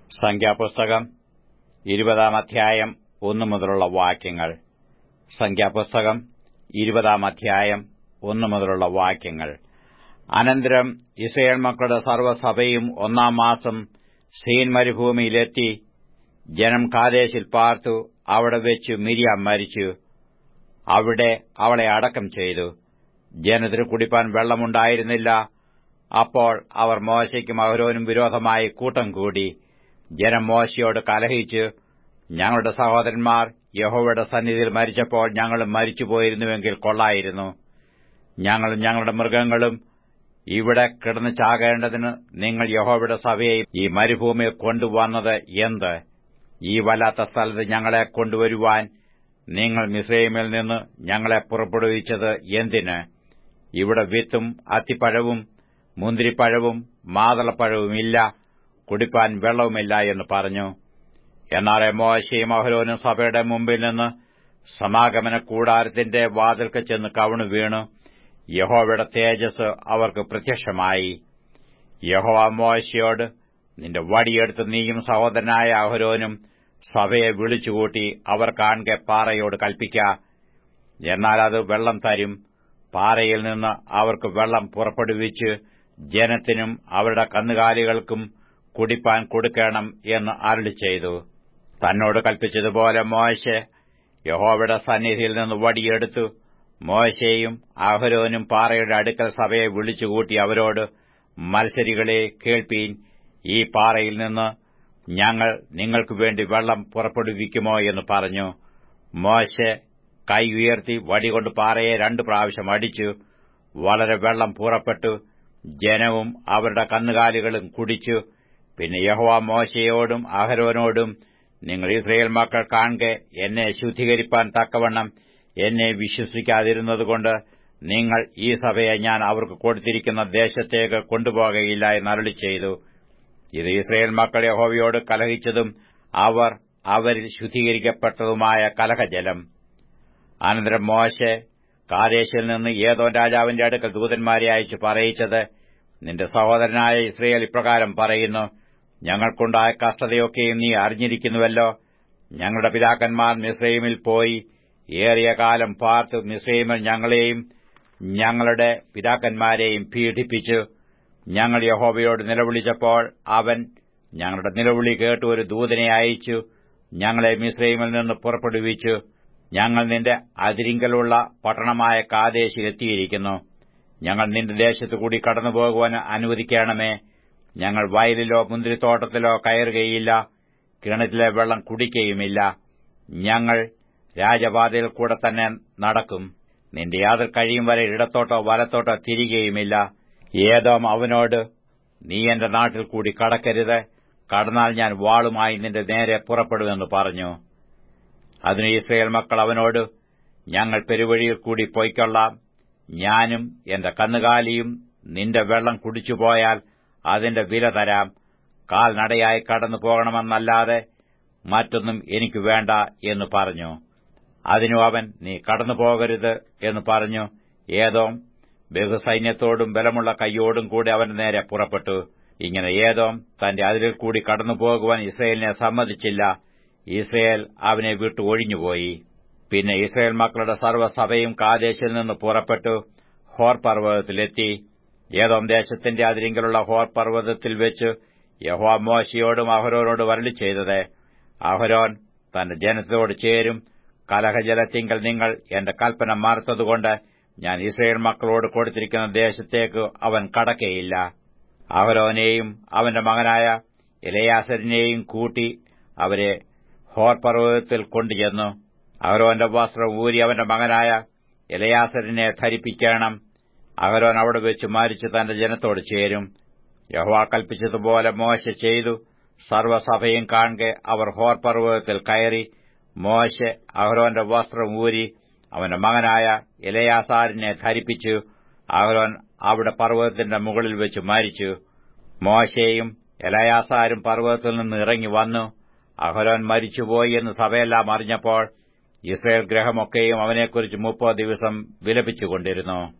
സംഖ്യാപുസ്തകം ഇരുപതാം അധ്യായം ഒന്നു മുതലുള്ള വാക്യങ്ങൾ സംഖ്യാപുസ്തകം ഇരുപതാം അധ്യായം ഒന്നു മുതലുള്ള വാക്യങ്ങൾ അനന്തരം ഇസ്രയേൽ മക്കളുടെ സർവ്വസഭയും ഒന്നാം മാസം സീൻ മരുഭൂമിയിലെത്തി ജനം കാദേശിൽ പാർത്തു അവിടെ വെച്ച് മിരിയാം മരിച്ചു അവിടെ അവളെ അടക്കം ചെയ്തു ജനത്തിന് കുടിപ്പാൻ വെള്ളമുണ്ടായിരുന്നില്ല അപ്പോൾ അവർ മോശയ്ക്കും അഹരോനും വിരോധമായി കൂട്ടം കൂടി ജനം മോശയോട് കലഹിച്ച് ഞങ്ങളുടെ സഹോദരന്മാർ യഹോവയുടെ സന്നിധിയിൽ മരിച്ചപ്പോൾ ഞങ്ങളും മരിച്ചുപോയിരുന്നുവെങ്കിൽ കൊള്ളായിരുന്നു ഞങ്ങളും ഞങ്ങളുടെ മൃഗങ്ങളും ഇവിടെ കിടന്നു ചാകേണ്ടതിന് നിങ്ങൾ യഹോവയുടെ സഭയെ ഈ മരുഭൂമിയിൽ കൊണ്ടുവന്നത് എന്ത് ഈ വല്ലാത്ത സ്ഥലത്ത് ഞങ്ങളെ കൊണ്ടുവരുവാൻ നിങ്ങൾ മിസ്രൈമിൽ നിന്ന് ഞങ്ങളെ പുറപ്പെടുവിച്ചത് എന്തിന് ഇവിടെ വിത്തും അത്തിപ്പഴവും മുന്തിരിപ്പഴവും മാതളപ്പഴവും ഇല്ല കുടിപ്പാൻ വെള്ളവുമില്ല എന്ന് പറഞ്ഞു എന്നാൽ മോശയും അഹരോനും സഭയുടെ മുമ്പിൽ നിന്ന് സമാഗമന കൂടാരത്തിന്റെ വാതിൽക്ക് ചെന്ന് കവണു വീണു യഹോവയുടെ തേജസ് അവർക്ക് പ്രത്യക്ഷമായി യഹോവ മോശയോട് നിന്റെ വടിയെടുത്ത് നീയും സഹോദരനായ അഹരോനും സഭയെ വിളിച്ചുകൂട്ടി അവർ കാണെ പാറയോട് കൽപ്പിക്ക എന്നാൽ അത് വെള്ളം തരും പാറയിൽ നിന്ന് അവർക്ക് വെള്ളം പുറപ്പെടുവിച്ച് ജനത്തിനും അവരുടെ കന്നുകാലികൾക്കും കുടിപ്പാൻ കൊടുക്കണം എന്ന് അരുളി ചെയ്തു തന്നോട് കൽപ്പിച്ചതുപോലെ മോശെ യഹോവയുടെ സന്നിധിയിൽ നിന്ന് വടിയെടുത്തു മോശയും അഹരോനും പാറയുടെ അടുക്കൽ സഭയെ വിളിച്ചുകൂട്ടി അവരോട് മത്സരികളെ കേൾപ്പീൻ ഈ പാറയിൽ നിന്ന് ഞങ്ങൾ നിങ്ങൾക്ക് വേണ്ടി വെള്ളം പുറപ്പെടുവിക്കുമോ എന്ന് പറഞ്ഞു മോശെ കൈ ഉയർത്തി വടികൊണ്ട് പാറയെ രണ്ടു പ്രാവശ്യം അടിച്ചു വളരെ വെള്ളം പുറപ്പെട്ടു ജനവും അവരുടെ കന്നുകാലികളും കുടിച്ചു പിന്നെ യഹോവ മോശയോടും അഹരോനോടും നിങ്ങൾ ഇസ്രയേൽ മക്കൾ കാണെ എന്നെ ശുദ്ധീകരിപ്പാൻ തക്കവണ്ണം എന്നെ വിശ്വസിക്കാതിരുന്നതുകൊണ്ട് നിങ്ങൾ ഈ സഭയെ ഞാൻ അവർക്ക് കൊടുത്തിരിക്കുന്ന ദേശത്തേക്ക് കൊണ്ടുപോകയില്ല എന്നരുളി ചെയ്തു ഇത് ഇസ്രയേൽ മക്കൾ യഹോവയോട് കലഹിച്ചതും അവർ അവരിൽ ശുദ്ധീകരിക്കപ്പെട്ടതുമായ കലഹജലം അനന്തരം മോശെ കാദേശിൽ നിന്ന് ഏതോ രാജാവിന്റെ അടുക്കൽ ദൂതന്മാരെ അയച്ചു പറയിച്ചത് നിന്റെ സഹോദരനായ ഇസ്രയേൽ ഇപ്രകാരം പറയുന്നു ഞങ്ങൾക്കുണ്ടായ കഷ്ടതയൊക്കെയും നീ അറിഞ്ഞിരിക്കുന്നുവല്ലോ ഞങ്ങളുടെ പിതാക്കന്മാർ മിസ്രൈമിൽ പോയി ഏറിയ കാലം പാർത്ത് മിസ്രൈമിൽ ഞങ്ങളെയും ഞങ്ങളുടെ പിതാക്കന്മാരെയും പീഡിപ്പിച്ചു ഞങ്ങൾ യഹോബയോട് നിലവിളിച്ചപ്പോൾ അവൻ ഞങ്ങളുടെ നിലവിളി കേട്ട് ഒരു ദൂതനെ അയച്ചു ഞങ്ങളെ മിസ്രൈമിൽ നിന്ന് പുറപ്പെടുവിച്ചു ഞങ്ങൾ നിന്റെ അതിരിങ്കലുള്ള പട്ടണമായ കാദേശിലെത്തിയിരിക്കുന്നു ഞങ്ങൾ നിന്റെ ദേശത്തു കൂടി കടന്നുപോകുവാൻ അനുവദിക്കണമേ ഞങ്ങൾ വയലിലോ മുന്തിരിത്തോട്ടത്തിലോ കയറുകയില്ല കിണറ്റിലെ വെള്ളം കുടിക്കുകയുമില്ല ഞങ്ങൾ രാജപാതയിൽ കൂടെ തന്നെ നടക്കും നിന്റെ യാതൊരു കഴിയും വരെ ഇടത്തോട്ടോ വലത്തോട്ടോ തിരികെയുമില്ല ഏതോ അവനോട് നീ എന്റെ നാട്ടിൽ കൂടി കടക്കരുത് കടന്നാൽ ഞാൻ വാളുമായി നിന്റെ നേരെ പുറപ്പെടുമെന്ന് പറഞ്ഞു അതിന് ഇസ്രയേൽ മക്കൾ അവനോട് ഞങ്ങൾ പെരുവഴിയിൽ കൂടി പൊയ്ക്കൊള്ളാം ഞാനും എന്റെ കന്നുകാലിയും നിന്റെ വെള്ളം കുടിച്ചുപോയാൽ അതിന്റെ വില തരാം കാൽനടയായി കടന്നു പോകണമെന്നല്ലാതെ മറ്റൊന്നും എനിക്ക് വേണ്ട എന്ന് പറഞ്ഞു അതിനു അവൻ നീ കടന്നു പോകരുത് എന്ന് പറഞ്ഞു ഏതോ ബഹുസൈന്യത്തോടും ബലമുള്ള കൈയോടും കൂടി അവന്റെ നേരെ പുറപ്പെട്ടു ഇങ്ങനെ ഏതോ തന്റെ അതിരിൽ കൂടി കടന്നു പോകുവാൻ ഇസ്രയേലിനെ സമ്മതിച്ചില്ല ഇസ്രയേൽ അവനെ വിട്ടു ഒഴിഞ്ഞുപോയി പിന്നെ ഇസ്രയേൽ മക്കളുടെ സർവ്വസഭയും കാദേശിൽ നിന്ന് പുറപ്പെട്ടു ഹോർ പർവ്വതത്തിലെത്തി ഏതോം ദേശത്തിന്റെ അതിരിങ്കലുള്ള ഹോർ പർവ്വതത്തിൽ വെച്ച് യഹോവ മോശയോടും അഹരോനോട് വരളി ചെയ്തത് അഹരോൻ തന്റെ ജനത്തോട് ചേരും കലഹജലത്തിങ്കൽ നിങ്ങൾ എന്റെ കൽപ്പന മറുത്തതുകൊണ്ട് ഞാൻ ഇസ്രയേൽ മക്കളോട് കൊടുത്തിരിക്കുന്ന ദേശത്തേക്ക് അവൻ കടക്കയില്ല അഹരോനെയും അവന്റെ മകനായ ഇലയാസരിനെയും കൂട്ടി അവരെ ഹോർ പർവ്വതത്തിൽ കൊണ്ടുചെന്നു അഹരോന്റെ വസ്ത്രം ഊരി അവന്റെ മകനായ ഇലയാസരിനെ ധരിപ്പിക്കണം അഹരോൻ അവിടെ വെച്ച് മരിച്ച് തന്റെ ജനത്തോട് ചേരും യഹോവ കൽപ്പിച്ചതുപോലെ മോശ ചെയ്തു സർവ്വസഭയും കാണെ അവർ ഹോർ പർവ്വതത്തിൽ കയറി മോശ അഹരോന്റെ വസ്ത്രം ഊരി അവന്റെ മകനായ ഇലയാസാരിനെ ധരിപ്പിച്ചു അഹരോൻ അവിടെ പർവ്വതത്തിന്റെ മുകളിൽ വെച്ച് മരിച്ചു മോശയും ഇലയാസാരും പർവ്വതത്തിൽ നിന്ന് ഇറങ്ങി വന്നു അഹരോൻ മരിച്ചുപോയി എന്ന് സഭയെല്ലാം അറിഞ്ഞപ്പോൾ ഇസ്രയേൽ ഗ്രഹമൊക്കെയും അവനെക്കുറിച്ച് മുപ്പത് ദിവസം വിലപിച്ചുകൊണ്ടിരുന്നു